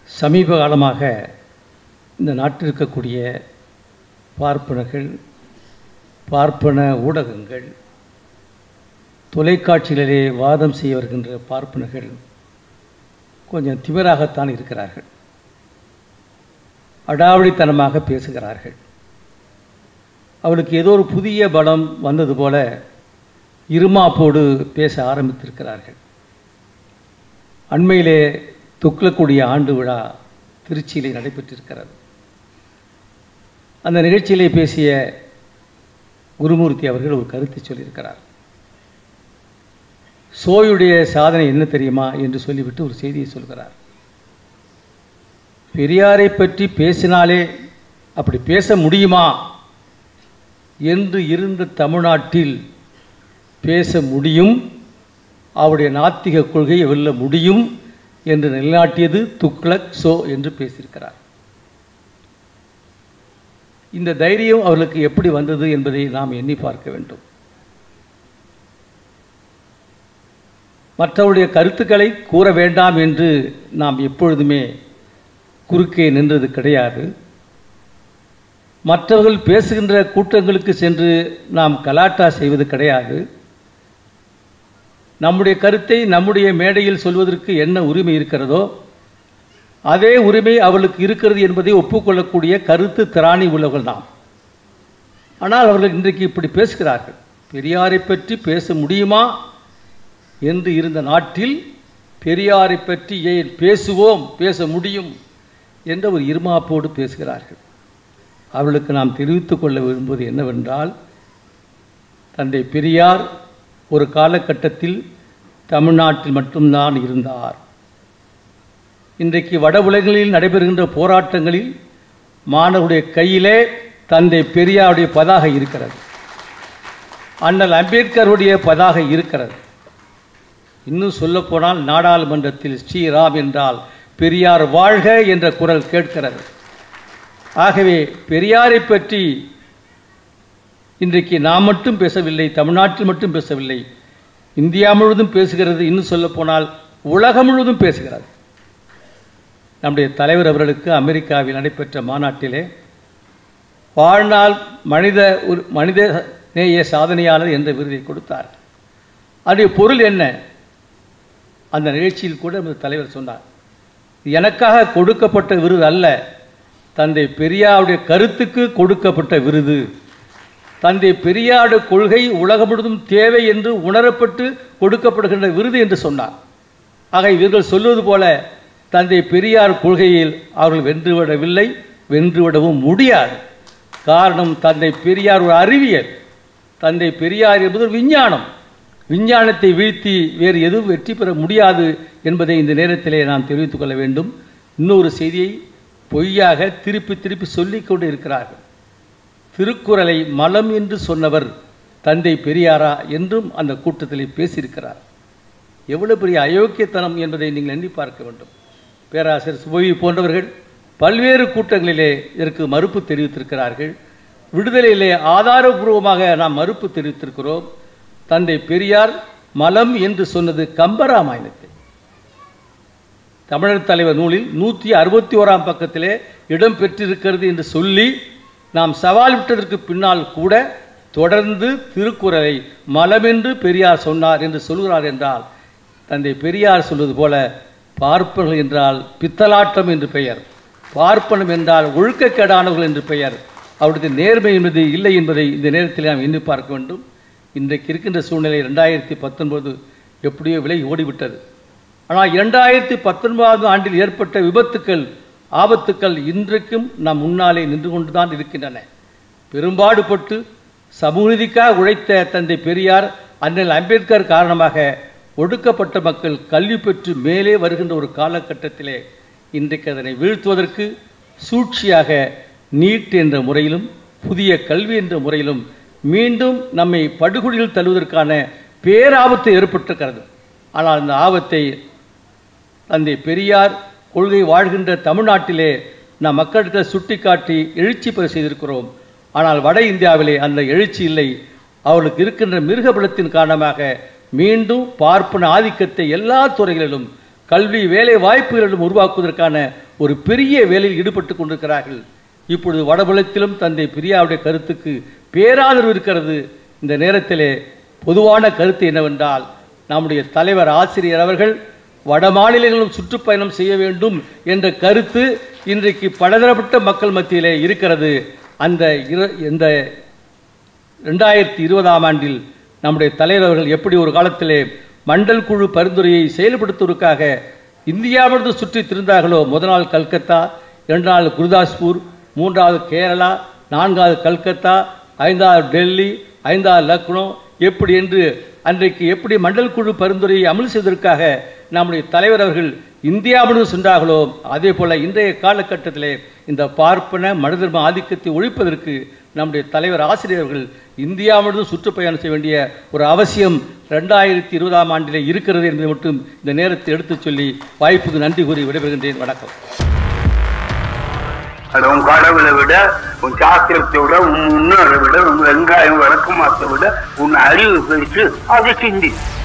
சமீப காலமாக இந்த நாட்டில் இருக்கக்கூடிய பார்ப்பனர்கள் பார்ப்பன ஊடகங்கள் தொலைக்காட்சிகளிலே வாதம் செய்ய வருகின்ற பார்ப்பனர்கள் கொஞ்சம் திமிராகத்தான் இருக்கிறார்கள் அடாவடித்தனமாக பேசுகிறார்கள் அவளுக்கு ஏதோ ஒரு புதிய பலம் வந்தது போல இருமாப்போடு பேச ஆரம்பித்திருக்கிறார்கள் அண்மையிலே துக்ளக்கூடிய ஆண்டு விழா திருச்சியிலே நடைபெற்றிருக்கிறது அந்த நிகழ்ச்சியிலே பேசிய குருமூர்த்தி அவர்கள் ஒரு கருத்தை சொல்லியிருக்கிறார் சோயுடைய சாதனை என்ன தெரியுமா என்று சொல்லிவிட்டு ஒரு செய்தியை சொல்கிறார் பெரியாரை பற்றி பேசினாலே அப்படி பேச முடியுமா என்று இருந்த தமிழ்நாட்டில் பேச முடியும் அவருடைய நாத்திக கொள்கையை வெல்ல முடியும் என்று நிலைநாட்டியது துக்ளக் சோ என்று பேசியிருக்கிறார் இந்த தைரியம் அவர்களுக்கு எப்படி வந்தது என்பதை நாம் எண்ணி பார்க்க வேண்டும் மற்றவருடைய கருத்துக்களை கூற வேண்டாம் என்று நாம் எப்பொழுதுமே குறுக்கே நின்றது கிடையாது மற்றவர்கள் பேசுகின்ற கூட்டங்களுக்கு சென்று நாம் கலாட்டா செய்வது கிடையாது நம்முடைய கருத்தை நம்முடைய மேடையில் சொல்வதற்கு என்ன உரிமை இருக்கிறதோ அதே உரிமை அவளுக்கு இருக்கிறது என்பதை ஒப்புக்கொள்ளக்கூடிய கருத்து திராணி உள்ளவர்கள் நாம் ஆனால் அவர்கள் இன்றைக்கு இப்படி பேசுகிறார்கள் பெரியாரை பற்றி பேச முடியுமா என்று இருந்த நாட்டில் பெரியாரை பற்றி ஏன் பேசுவோம் பேச முடியும் என்ற ஒரு இருமாப்போடு பேசுகிறார்கள் அவர்களுக்கு நாம் தெரிவித்துக் கொள்ள விரும்புவது என்னவென்றால் தந்தை பெரியார் ஒரு காலகட்டத்தில் தமிழ்நாட்டில் மட்டும்தான் இருந்தார் இன்றைக்கு வட உலகில் நடைபெறுகின்ற போராட்டங்களில் மாணவருடைய கையிலே தந்தை பெரியாருடைய பதாகை இருக்கிறது அண்ணல் அம்பேத்கருடைய பதாகை இருக்கிறது இன்னும் சொல்லப்போனால் நாடாளுமன்றத்தில் ஸ்ரீராம் என்றால் பெரியார் வாழ்க என்ற குரல் கேட்கிறது ஆகவே பெரியாரை பற்றி இன்றைக்கு நாம் மட்டும் பேசவில்லை தமிழ்நாட்டில் மட்டும் பேசவில்லை இந்தியா முழுவதும் பேசுகிறது இன்னும் சொல்லப்போனால் உலகம் முழுவதும் பேசுகிறது நம்முடைய தலைவர் அவர்களுக்கு அமெரிக்காவில் நடைபெற்ற மாநாட்டிலே வாழ்நாள் மனித ஒரு மனித நேய சாதனையாளர் என்ற விருதை கொடுத்தார் அதனுடைய பொருள் என்ன அந்த நிகழ்ச்சியில் கூட நமது தலைவர் சொன்னார் எனக்காக கொடுக்கப்பட்ட விருது அல்ல தந்தை பெரியாருடைய கருத்துக்கு கொடுக்கப்பட்ட விருது தந்தை பெரியாருடைய கொள்கை உலகம் முழுவதும் தேவை என்று உணரப்பட்டு கொடுக்கப்படுகின்ற விருது என்று சொன்னார் ஆக இவர்கள் சொல்வது போல தந்தை பெரியார் கொள்கையில் அவர்கள் வென்றுவிடவில்லை வென்றுவிடவும் முடியாது காரணம் தந்தை பெரியார் ஒரு அறிவியல் தந்தை பெரியார் என்பது ஒரு விஞ்ஞானம் விஞ்ஞானத்தை வீழ்த்தி வேறு எதுவும் வெற்றி பெற முடியாது என்பதை இந்த நேரத்திலே நாம் தெரிவித்துக் கொள்ள வேண்டும் இன்னொரு செய்தியை பொய்யாக திருப்பி திருப்பி சொல்லிக் கொண்டு இருக்கிறார்கள் திருக்குறளை மலம் என்று சொன்னவர் தந்தை பெரியாரா என்றும் அந்த கூட்டத்தில் பேசியிருக்கிறார் எவ்வளவு பெரிய அயோக்கியத்தனம் என்பதை நீங்கள் எண்ணி பார்க்க வேண்டும் பேராசிரியர் சுபவி போன்றவர்கள் பல்வேறு கூட்டங்களிலே இதற்கு மறுப்பு தெரிவித்திருக்கிறார்கள் விடுதலையிலே ஆதாரபூர்வமாக நாம் மறுப்பு தெரிவித்திருக்கிறோம் தந்தை பெரியார் மலம் என்று சொன்னது கம்பராமாயணத்தை தமிழர் தலைவர் நூலில் நூற்றி அறுபத்தி ஓராம் பக்கத்திலே இடம் பெற்றிருக்கிறது என்று சொல்லி நாம் சவால் விட்டதற்கு பின்னால் கூட தொடர்ந்து திருக்குறளை மலமென்று பெரியார் சொன்னார் என்று சொல்கிறார் என்றால் தந்தை பெரியார் சொல்வது போல பார்ப்பனர்கள் என்றால் பித்தலாட்டம் என்று பெயர் பார்ப்பனம் என்றால் ஒழுக்கக்கேடானவர்கள் என்று பெயர் அவருடைய நேர்மை என்பது இல்லை என்பதை இந்த நேரத்தில் நாம் எண்ணி பார்க்க வேண்டும் இன்றைக்கு இருக்கின்ற சூழ்நிலை ரெண்டாயிரத்தி பத்தொன்பது எப்படியோ விலை ஓடிவிட்டது ஆனால் இரண்டாயிரத்தி பத்தொன்பதாம் ஆண்டில் ஏற்பட்ட விபத்துக்கள் ஆபத்துக்கள் இன்றைக்கும் நம் முன்னாலே நின்று கொண்டுதான் இருக்கின்றன பெரும்பாடுபட்டு சமூக நீதிக்காக உழைத்த தந்தை பெரியார் அண்ணல் அம்பேத்கர் காரணமாக ஒடுக்கப்பட்ட மக்கள் கல்வி பெற்று மேலே வருகின்ற ஒரு காலகட்டத்திலே இன்றைக்கு அதனை வீழ்த்துவதற்கு சூழ்ச்சியாக நீட் என்ற முறையிலும் புதிய கல்வி என்ற முறையிலும் மீண்டும் நம்மை படுகொலியில் தள்ளுவதற்கான பேராபத்து ஏற்பட்டிருக்கிறது ஆனால் அந்த ஆபத்தை தந்தை பெரியார் கொள்கை வாழ்கின்ற தமிழ்நாட்டிலே நாம் மக்களிடத்தில் சுட்டிக்காட்டி எழுச்சி பெற செய்திருக்கிறோம் ஆனால் வட இந்தியாவிலே அந்த எழுச்சி இல்லை அவர்களுக்கு இருக்கின்ற மிருகபலத்தின் காரணமாக மீண்டும் பார்ப்பன ஆதிக்கத்தை எல்லா துறைகளிலும் கல்வி வேலை வாய்ப்புகளிலும் உருவாக்குவதற்கான ஒரு பெரிய வேலையில் ஈடுபட்டு கொண்டிருக்கிறார்கள் இப்பொழுது வடபுலத்திலும் தந்தை பிரியாவுடைய கருத்துக்கு பேராதரவு இருக்கிறது இந்த நேரத்திலே பொதுவான கருத்து என்னவென்றால் நம்முடைய தலைவர் ஆசிரியர் அவர்கள் வட மாநிலங்களும் சுற்றுப்பயணம் செய்ய வேண்டும் என்ற கருத்து இன்றைக்கு பலதரப்பட்ட மக்கள் மத்தியிலே இருக்கிறது அந்த இர- இந்த ரெண்டாயிரத்தி இருபதாம் ஆண்டில் நம்முடைய தலைவர் அவர்கள் எப்படி ஒரு காலத்திலே மண்டல் குழு பரிந்துரையை செயல்படுத்துவதற்காக இந்தியாவிலிருந்து சுற்றி திரிந்தார்களோ முதல் நாள் கல்கத்தா இரண்டு நாள் குருதாஸ்பூர் மூன்றாவது கேரளா நான்காவது கல்கத்தா ஐந்தாவது டெல்லி ஐந்தாவது லக்னோ எப்படி என்று அன்றைக்கு எப்படி மண்டல் குழு பரிந்துரையை அமல் செய்வதற்காக நம்முடைய தலைவர் அவர்கள் இந்தியாவிலிருந்து சென்றார்களோ அதே போல இன்றைய காலகட்டத்திலே இந்த பார்ப்பன மனிதர்ம ஆதிக்கத்தை ஒழிப்பதற்கு நம்முடைய தலைவர் ஆசிரியர்கள் இந்தியாவிலிருந்து சுற்றுப்பயணம் செய்ய வேண்டிய ஒரு அவசியம் ரெண்டாயிரத்தி இருபதாம் ஆண்டிலே இருக்கிறது என்பதை மட்டும் இந்த நேரத்தை எடுத்துச் சொல்லி வாய்ப்புக்கு நன்றி கூறி விடைபெறுகின்றேன் வணக்கம் அது உன் கடவுளை விட உன் சாஸ்திரத்தை விட உன் முன்னோரை விட உன் வெங்காயம் விளக்கமாத்தை விட உன் அறிவு பெருசு அதை சிந்தி